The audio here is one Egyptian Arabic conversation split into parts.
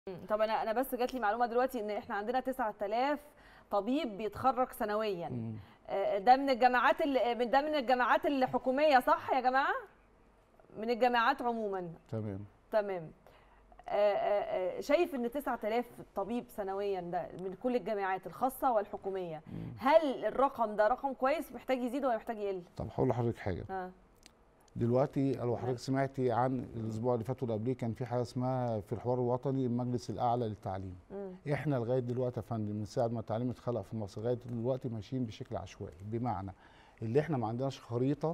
مم. طب انا انا بس جات لي معلومه دلوقتي ان احنا عندنا 9000 طبيب بيتخرج سنويا مم. آه، ده من الجامعات اللي من ده من الجامعات الحكوميه صح يا جماعه من الجامعات عموما تمام تمام آه، آه، آه، شايف ان 9000 طبيب سنويا ده من كل الجامعات الخاصه والحكوميه مم. هل الرقم ده رقم كويس محتاج يزيد ولا محتاج يقل طب هقول لحضرتك حاجه ها دلوقتي لو حضرتك سمعتي عن الاسبوع اللي فات واللي قبليه كان في حاجه اسمها في الحوار الوطني المجلس الاعلى للتعليم مم. احنا لغايه دلوقتي يا فندم من ساعه ما التعليم اتخلق في مصر لغايه دلوقتي ماشيين بشكل عشوائي بمعنى اللي احنا ما عندناش خريطه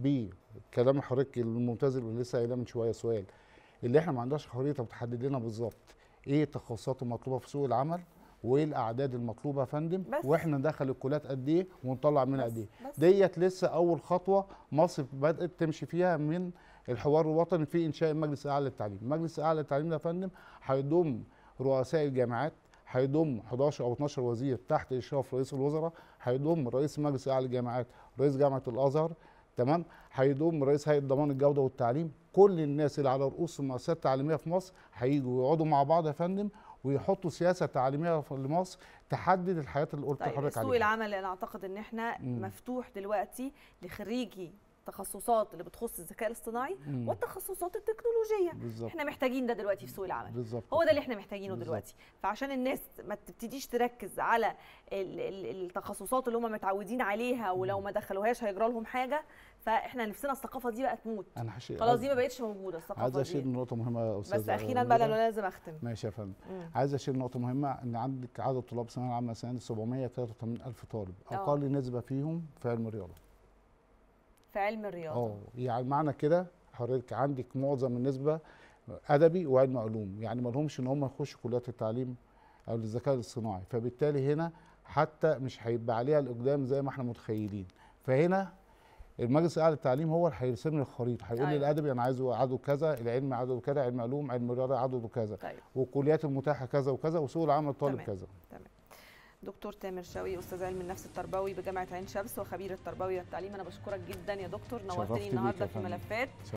بكلام حضرتك الممتاز اللي لسه قايلاه من شويه سؤال اللي احنا ما عندناش خريطه بتحدد لنا بالظبط ايه التخصصات المطلوبه في سوق العمل وايه الاعداد المطلوبه يا فندم بس. واحنا ندخل الكليات قد ايه ونطلع منها بس- قد ايه بس. ديت لسه اول خطوه مصر بدات تمشي فيها من الحوار الوطني في انشاء المجلس الاعلى للتعليم المجلس الاعلى للتعليم ده يا فندم هيضم رؤساء الجامعات هيضم 11 او 12 وزير تحت اشراف رئيس الوزراء هيضم رئيس مجلس الاعلى للجامعات رئيس جامعه الازهر تمام هيضم رئيس هيئه ضمان الجوده والتعليم كل الناس اللي على رؤوس المؤسسات التعليميه في مصر هيجوا يقعدوا مع بعض يا فندم ويحطوا سياسه تعليميه في- لمصر تحدد الحياه اللي قلت طيب لحضرتك سوق عليها العمل انا اعتقد ان احنا مم. مفتوح دلوقتي لخريجي تخصصات اللي بتخص الذكاء الاصطناعي مم. والتخصصات التكنولوجيه بالظبط احنا محتاجين ده دلوقتي في سوق العمل بالظبط هو ده اللي احنا محتاجينه بالظبط. دلوقتي فعشان الناس ما تبتديش تركز على ال- ال- التخصصات اللي هم متعودين عليها ولو ما دخلوهاش هيجرى لهم حاجه فاحنا نفسنا الثقافه دي بقى تموت انا هشي خلاص دي ما بقتش موجوده الثقافه عايز اشير دي نقطه مهمه يا استاذ بس اخيرا بقى لأنه لازم اختم ماشي يا فندم مم. عايز اشير نقطه مهمه ان عندك عدد طلاب الثانويه العامه السنه دي 783 الف طالب آه. اقل نسبه فيهم في علم الرياضه في علم الرياضه اه يعني معنى كده حضرتك عندك معظم النسبه ادبي وعلم علوم يعني ما لهمش ان هم يخشوا كليات التعليم او الذكاء الاصطناعي فبالتالي هنا حتى مش هيبقى عليها الاقدام زي ما احنا متخيلين فهنا المجلس الاعلى للتعليم هو اللي هيرسم لي الخريطه هيقول لي أيوة. الادبي انا عايزه عدده كذا العلم عدده كذا علم علوم علم رياضه عدده كذا طيب والكليات المتاحه كذا وكذا وسوق العمل الطالب تمام. كذا دكتور تامر شوقي استاذ علم النفس التربوي بجامعه عين شمس وخبير التربوي والتعليم انا بشكرك جدا يا دكتور شرفت نورتني بيك النهارده يا في فندم. ملفات